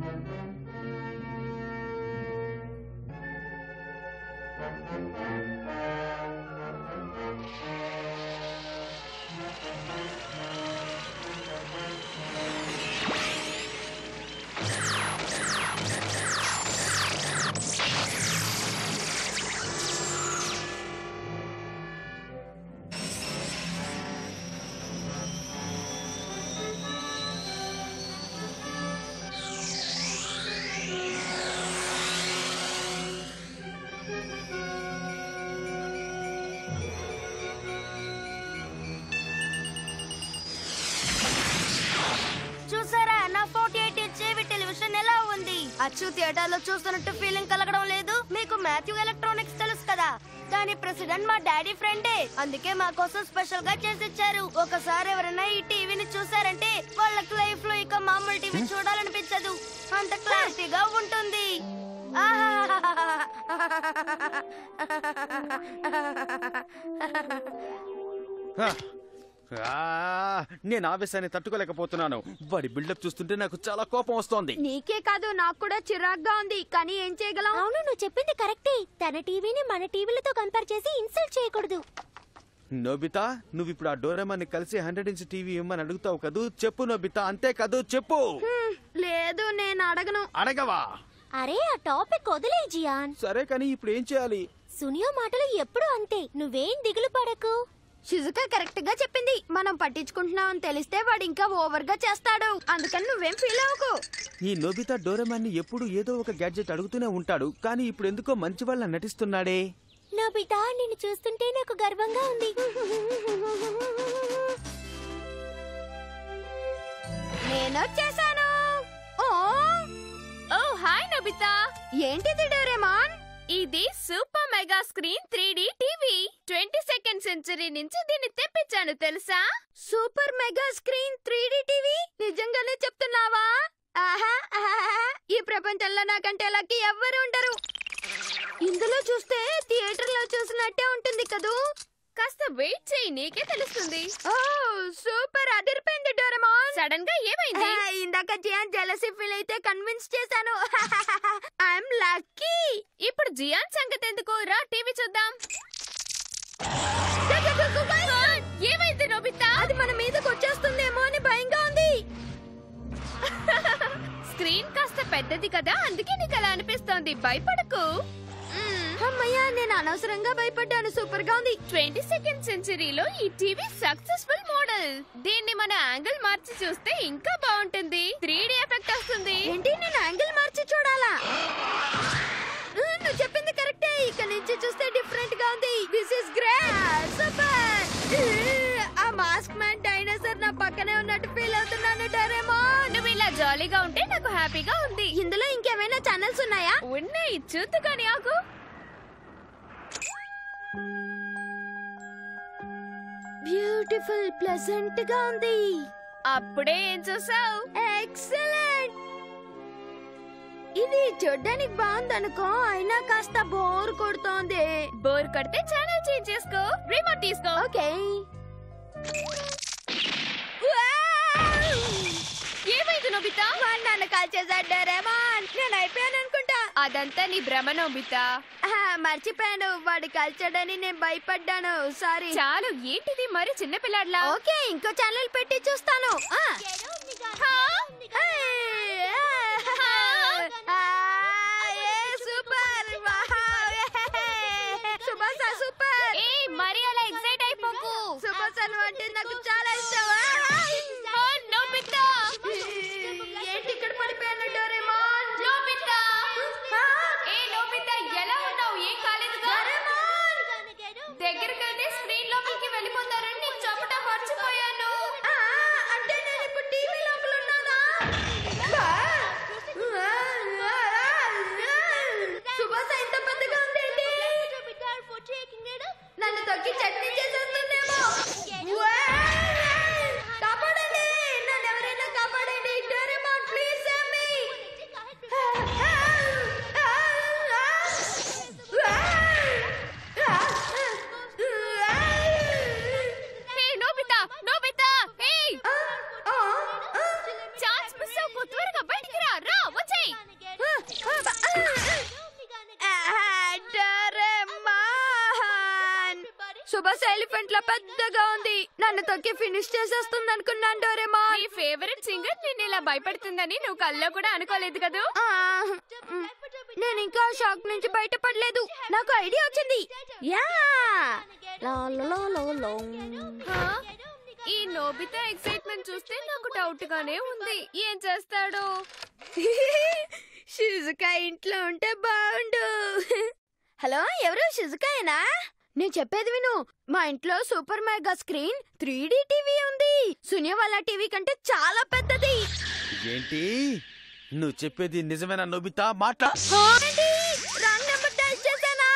చూసారా నా forty eight JB television ఎలా ఉంది అచ్చు థియేటర్ లో చూస్తున్నట్టు ఫీలింగ్ కలగడం లేదు మీకు మాథ్యూ ఎలక్ట్రానిక్స్ తెలుసు కదా దాని ప్రెసిడెంట్ మా డాడీ ఫ్రెండే అందుకే మా కోసం స్పెషల్ గా చేసి ఇచ్చారు ఒకసారి ఎవరైనా ఈ టీవీని చూసారంటే వాళ్ళకి లైఫ్ లో ఇక మామూలు టీవీ చూడాలనిపించదు అంత క్లారిటీగా ఉంటుంది హ. ఆ, నేను ఆవేశాన్ని తట్టుకోలేకపోతున్నాను వాడి బిల్డప్ చూస్తుంటే నాకు చాలా కోపం వస్తోంది నీకే కాదు నాకు కూడా చిరాగ్గా ఉంది కానీ ఏం చేయగలం అవును నువ్వు చెప్పింది కరెక్టే తన టీవీని మన టీవీలతో కంపేర్ చేసి ఇన్సల్ట్ చేయకూడదు నోబితా నువ్వు ఇప్పుడు ఆ డోరేమాన్ని కలిసి హండ్రెడ్ ఇంచ్ టీవీ ఇమ్మని అడుగుతావు కదూ చెప్పు నోబితా అంతే కదూ చెప్పు హ్మ్, లేదు నేను అడగను అడగవా అరే ఆ టాపిక్ వదిలే జియాన్ సరే కానీ ఇప్పుడు ఏం చేయాలి సునియో మాటలు ఎప్పుడూ అంతే నువ్వేం దిగులు పడకు షిజుకా కరెక్ట్ గా చెప్పింది మనం పట్టించుకుంటున్నాం అని తెలిస్తే వాడు ఇంకా ఓవర్ గా చేస్తాడు అందుకని నువ్వేం ఫీల్ అవ్వకు ఈ నోబితా డోరేమాన్ని ఎప్పుడు ఏదో ఒక గ్యాడ్జెట్ అడుగుతూనే ఉంటాడు కానీ ఇప్పుడు ఎందుకో మంచి వాళ్ళ నటిస్తున్నాడే నోబితా నిన్ను చూస్తుంటే నాకు గర్వంగా ఉంది నేను వచ్చేసాను ఓ ఓ హాయ్ నబితా ఏంటిది డోరేమాన్ ఇది super mega screen three TV twenty second century నుంచి దీన్ని తెప్పించాను తెలుసా super mega screen three TV నిజంగానే చెప్తున్నావా ఆహా ఆహా, ఈ ప్రపంచంలో నాకంటే లక్కీ ఎవ్వరు ఉండరు ఇందులో చూస్తే థియేటర్ లో చూసినట్టే ఉంటుంది కదూ కాస్త వెయిట్ చేయి నీకే తెలుస్తుంది ఓ సూపర్ అదిరిపోయింది డోరమాన్ సడన్ గా ఏమైంది ఇందాక జియాన్ జలసి ఫీల్ అయితే కన్విన్స్ చేశాను ఐఎమ్ లక్కీ ఇప్పుడు జియాన్ సంగతి ఎందుకు రా టీవీ చూద్దాం ఏమైంది నోబితా అది మన మీదకి వచ్చేస్తుందేమో అని భయంగా ఉంది స్క్రీన్ కాస్త పెద్దది కదా అందుకే నీకు అలా అనిపిస్తోంది భయపడకు అమ్మయ్యా నేను అనవసరంగా భయపడ్డాను సూపర్ గా ఉంది ట్వంటీ సెకండ్ సెంచరీలో ఈ టీవీ సక్సెస్ఫుల్ మోడల్ దీన్ని మన యాంగిల్ మార్చి చూస్తే ఇంకా బాగుంటుంది త్రీ ఎఫెక్ట్ వస్తుంది ఏంటి నేను యాంగిల్ మార్చి చూడాలా ఆ, నువ్వు చెప్పింది కరెక్టే ఇక నుంచి చూస్తే డిఫరెంట్ గా ఉంది దిస్ ఇస్ గ్రేట్ సూపర్ ఆ మాస్క్ మ్యాన్ డైనోసార్ నా పక్కనే ఉన్నట్టు ఫీల్ అవుతున్నాను డోరేమోన్ నువ్వు ఇలా జాలీగా ఉంటే నాకు హ్యాపీగా ఉంది ఇందులో ఇంకేమైనా ఛానల్స్ ఉన్నాయా ఉన్నాయి చూద్దు కానీ ఆకు బ్యూటిఫుల్ ప్లెజెంట్ గా ఉంది అప్పుడే ఏం చూసావు ఎక్సలెంట్ ఇది చూడ్డానికి బాగుంది అనుకో అయినా కాస్త బోర్ కొడుతోంది బోర్ కడితే ఛానల్ చేంజ్ చేసుకో రిమోట్ తీసుకో ఓకే ఏమైంది నోబితా వాడు నన్ను కాల్ చేశాడు డోరేమోన్ నేను అయిపోయాను అనుకుంటా అదంతా నీ భ్రమ నోబితా ఆహా, మర్చిపోయాను వాడు కాల్చాడని నేను భయపడ్డాను సారీ చాలు ఏంటిది మరి చిన్న పిల్లాడ్లా ఓకే ఇంకో ఛానల్ పెట్టి చూస్తాను ఆ. హా? హే, ఆ. ఆ, ఏ, సూపర్ వావ్, ఏ. సుభాష సూపర్ ఏ మరి అలా ఎక్సైట్ అయిపోకు సుభాష నువ్వు అంటే నాకు చాలా ఇష్టం ఆ. ఆ, నోబితా ఏంటి ఇక్కడ పడిపోయాను డోరేమోన్ నోబితా ఆ. ఏ నోబితా ఎలా ఉన్నావు ఏం కాలేదుగా దగ్గరికి వెళ్తే స్క్రీన్ లోపలికి వెళ్ళిపోతారని నేను చెప్పడం మర్చిపోయాను ఆ, అంటే నేను ఇప్పుడు టీవీ లోపల ఉన్నానా సుభాష ఇంత పెద్దగా ఉందేంటి నన్ను తొక్కి చట్నీ చేసేస్తుందేమో భయంకరంగా ఉంది నన్ను తొక్కి ఫినిష్ చేసేస్తుంది అనుకున్నాను డోరేమా నీ ఫేవరెట్ సింగర్ నిన్ను ఇలా భయపడుతుందని నువ్వు కల్లో కూడా అనుకోలేదు కదూ ఆ, మ్, నేను ఇంకా షాక్ నుంచి బయటపడలేదు నాకు ఐడియా వచ్చింది యా లా, లా, లా, లా, లా. హా? ఈ నోబితా ఎక్సైట్మెంట్ చూస్తే నాకు డౌట్ గానే ఉంది ఏం చేస్తాడు షిజుకా ఇంట్లో ఉంటే బాగుండు హలో ఎవరు షిజుకాయేనా నేను చెప్పేది విను మా ఇంట్లో super mega screen three TV ఉంది సునియా వాళ్ళ టీవీ కంటే చాలా పెద్దది ఏంటి నువ్వు చెప్పేది నిజమేనా నోబితా మాట్లా ఏంటి? రాంగ్ నెంబర్ డయల్ చేశానా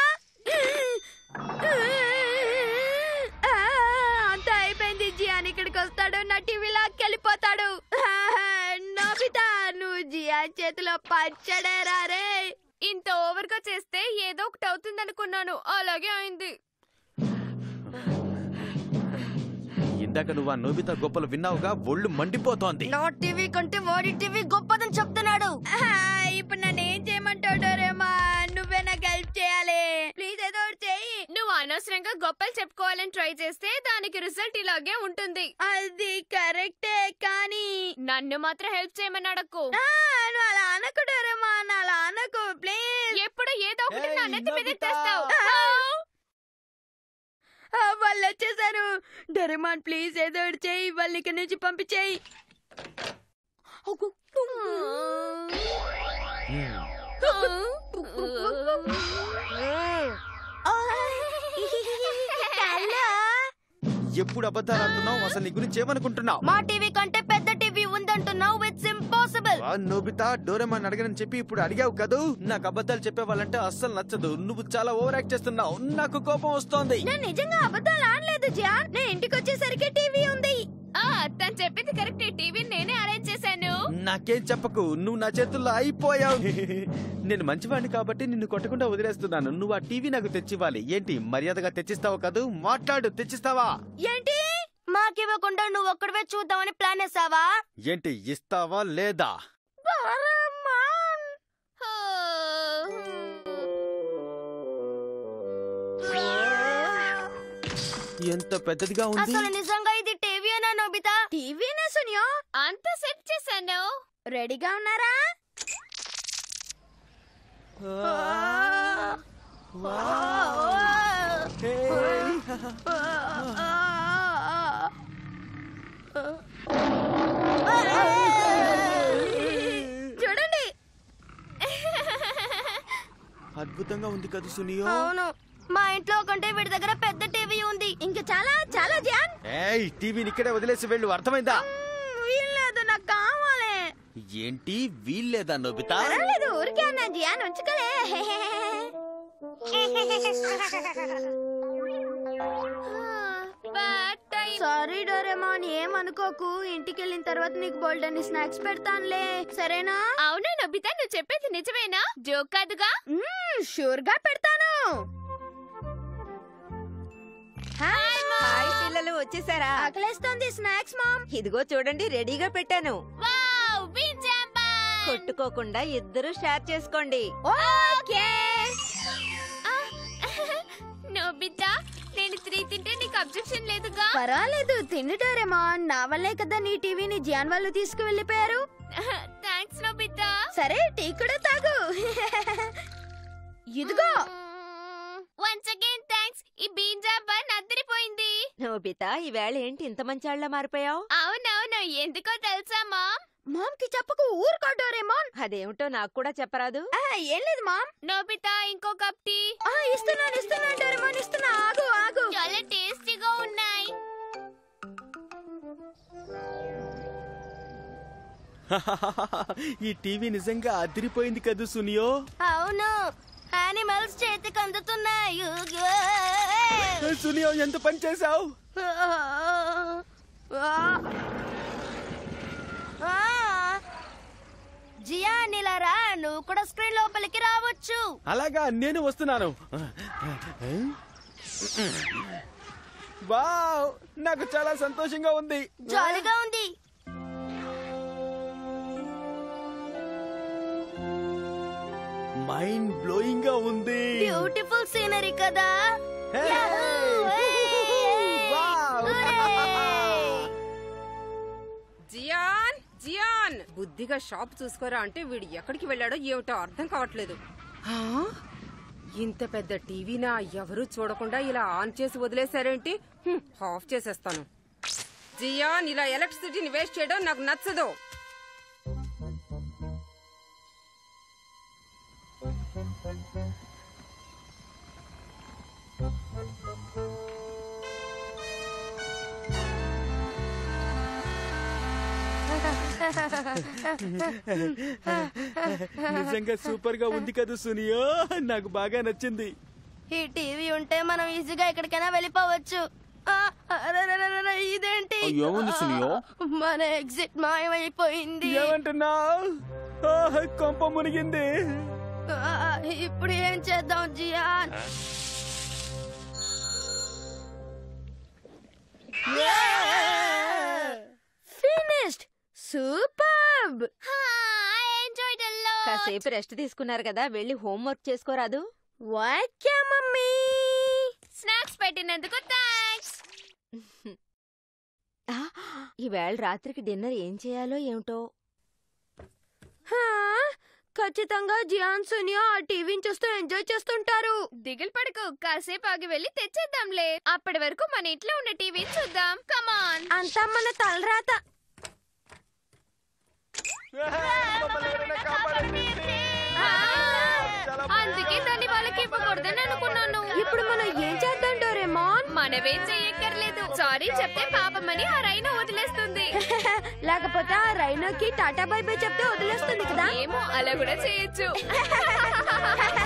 ఆ, అంతా అయిపోయింది జియాన్ ఇక్కడికి వస్తాడు నా టీవీ లాక్కెళ్ళిపోతాడు నోబితా నువ్వు జియాన్ చేతిలో పచ్చడే రారే ఇంత ఓవర్ గా చేస్తే ఏదో ఒకటి అవుతుంది అనుకున్నాను అలాగే అయింది ఇందాక నువ్వు ఆ నోబితా గొప్పలు విన్నావుగా ఒళ్ళు మండిపోతోంది నా టీవీ కంటే వాడి టీవీ గొప్పదని చెప్తున్నాడు ఆ, ఇప్పుడు నన్ను ఏం చేయమంటావు డోరేమా నువ్వే నాకు హెల్ప్ చేయాలి ప్లీజ్ ఏదో ఒకటి చెయ్యి నువ్వు అనవసరంగా గొప్పలు చెప్పుకోవాలని ట్రై చేస్తే దానికి రిజల్ట్ ఇలాగే ఉంటుంది అది కరెక్టే కానీ నన్ను మాత్రం హెల్ప్ చేయమని అడక్కు ఆ, నువ్వు అలా అనకు డోరేమా నా అలా అనకు ప్లీజ్ ఎప్పుడు ఏదో ఒకటి నా ఏయ్, నెత్తి మీద నోబితా! తెస్తావు వాళ్ళు వచ్చేసారు డోరేమాన్ ప్లీజ్ ఏదో ఒకటి చెయ్యి వాళ్ళు ఇక్కడి నుంచి పంపించేయి ఎప్పుడు అబద్ధాలు ఆడుతున్నావు అసలు నీ గురించి ఏమనుకుంటున్నావు మా టీవీ కంటే పెద్ద టీవీ ఉందంటున్నావు ఇట్స్ ఇంపాసిబుల్ ఆ నోబితా డోరేమాన్ అడగనని చెప్పి ఇప్పుడు అడిగావు కదూ నాకు అబద్ధాలు చెప్పేవాళ్ళంటే అస్సలు నచ్చదు నువ్వు చాలా ఓవర్ యాక్ట్ చేస్తున్నావు నాకు కోపం వస్తోంది నేను నిజంగా అబద్ధాలు ఆడలేదు జాన్ నేను ఇంటికి వచ్చేసరికి టీవీ ఉంది ఆ తను చెప్పింది కరెక్ట్ టీవీ నేనే అరేంజ్ చేశాను నాకేం చెప్పకు నువ్వు నా చేతుల్లో అయిపోయావు నేను మంచివాడిని కాబట్టి నిన్ను కొట్టకుండా వదిలేస్తున్నాను నువ్వు ఆ టీవీ నాకు తెచ్చివ్వాలి ఏంటి మర్యాదగా తెచ్చిస్తావు కదూ మాట్లాడు తెచ్చిస్తావా ఏంటి మాకివ్వకుండా నువ్వు ఒక్కడివే చూద్దామని ప్లాన్ వేసావా ఏంటి ఇస్తావా లేదా డోరేమాన్ ఎంత పెద్దదిగా ఉంది అసలు నిజంగా ఇది టీవీ అనా నోబితా టీవీనే సునియో అంత సెట్ చేశాను రెడీగా ఉన్నారా చూడండి అద్భుతంగా ఉంది కదా సునియో అవును మా ఇంట్లో కంటే వీడి దగ్గర పెద్ద టీవీ ఉంది ఇంకా చాలా చాలా జాన్ ఏయ్ టీవీని ఇక్కడే వదిలేసి వెళ్ళు అర్థమైందా వీల్లేదు నాకు కావాలి ఏంటి వీల్లేదా నోబితా పర్వాలేదు ఊరికే అన్నా జియాన్ ఉంచుకోలే బ్యాడ్ టైం సారీ డోరేమాన్ ఏమనుకోకు ఇంటికి వెళ్ళిన తర్వాత నీకు బోల్డ్ అని స్నాక్స్ పెడతానులే సరేనా అవునా నొబితా నువ్వు చెప్పేది నిజమేనా జోక్ కాదుగా షూర్ గా పెడతాను హాయ్ హాయ్ పిల్లలు వచ్చేసారా ఆకలేస్తోంది స్నాక్స్ మామ్ ఇదిగో చూడండి రెడీగా పెట్టాను వావ్ బింజాంబా కొట్టుకోకుండా ఇద్దరు షేర్ చేసుకోండి ఓకే నోబితా నేను త్రీ తింటే నీకు అబ్జెక్షన్ లేదుగా పర్వాలేదు తిన్ను డోరేమాన్ నా వల్లే కదా నీ టీవీని జియాన్ వాళ్ళు తీసుకువెళ్ళిపోయారు థ్యాంక్స్ నోబితా సరే టీ కూడా తాగు ఇదిగో వన్స్ అగైన్ థ్యాంక్స్ ఈ బీంజాంబా నద్దరిపోయింది నోబితా ఈవేళ ఏంటి ఇంత మంచాళ్ళ మారిపోయావు అవునవును ఎందుకో తెలుసా మామ్ మామ్ కి చెప్పకు ఊరుకో డోరేమాన్ అదేమిటో నాకు కూడా చెప్పరాదు ఆ, ఏం లేదు మామ్ నోబితా ఇంకో కప్ టీ ఆ, ఇస్తున్నాను ఇస్తున్నాను డోరేమాన్ ఇస్తున్నా ఆగు ఆగు చాలా టేస్టీగా ఉన్నాయి ఈ టీవీ నిజంగా అదిరిపోయింది కదూ సునియో అవును యానిమల్స్ చేతికి అందుతున్నాయి సునియో ఎంత పని చేశావు జియా నిలరా నువ్వు కూడా స్క్రీన్ లోపలికి రావచ్చు అలాగా నేను వస్తున్నాను వావ్ నాకు చాలా సంతోషంగా ఉంది జాలీగా ఉంది మైండ్ బ్లోయింగ్ గా ఉంది బ్యూటిఫుల్ సీనరీ కదా Hey! Yahoo! Hey! Wow! బుద్ధిగా షాప్ చూసుకోరా అంటే వీడు ఎక్కడికి వెళ్ళాడో ఏమిటో అర్థం కావట్లేదు హా? ఇంత పెద్ద టీవీనా ఎవరూ చూడకుండా ఇలా ఆన్ చేసి వదిలేశారేంటి హ్మ్, ఆఫ్ చేసేస్తాను జియాన్ ఇలా ఎలక్ట్రిసిటీని వేస్ట్ చేయడం నాకు నచ్చదు నిజంగా సూపర్ గా ఉంది కదా సునియో నాకు బాగా నచ్చింది ఈ టీవీ ఉంటే మనం ఈజీగా ఎక్కడికైనా వెళ్ళిపోవచ్చు ఆ, అరెరెరెరెరె, ఇదేంటి ఏముంది సునియో? మన ఎగ్జిట్ మాయమైపోయింది ఏమంటున్నా కొంప మునిగింది ఆ, ఇప్పుడు ఏం చేద్దాం జియాన్ ఫినిష్డ్ సూపర్బ్ కాసేపు రెస్ట్ తీసుకున్నారు కదా వెళ్ళి హోంవర్క్ చేసుకోరాదు వాక్యా మమ్మీ స్నాక్స్ పెట్టినందుకు థ్యాంక్స్ ఆ, ఈవేళ రాత్రికి డిన్నర్ ఏం చేయాలో ఏమిటో ఖచ్చితంగా జియాన్ సునియా ఆ టీవీని చూస్తూ ఎంజాయ్ చేస్తుంటారు దిగులు పడకు కాసేపు ఆగి వెళ్ళి తెచ్చేద్దాంలే అప్పటి వరకు మన ఇంట్లో ఉన్న టీవీ చూద్దాం కమాన్ అంతా మన తలరాత అందుకే దాన్ని వాళ్ళకి ఇవ్వకూడదని అనుకున్నాను ఇప్పుడు మనం ఏం చేద్దాం డోరేమాన్ మనమేం చెయ్యక్కర్లేదు సారీ చెప్తే పాపమని ఆ రైనా వదిలేస్తుంది లేకపోతే ఆ రైనోకి టాటా బై బై చెప్తే వదిలేస్తుంది కదా ఏమో అలా కూడా చేయొచ్చు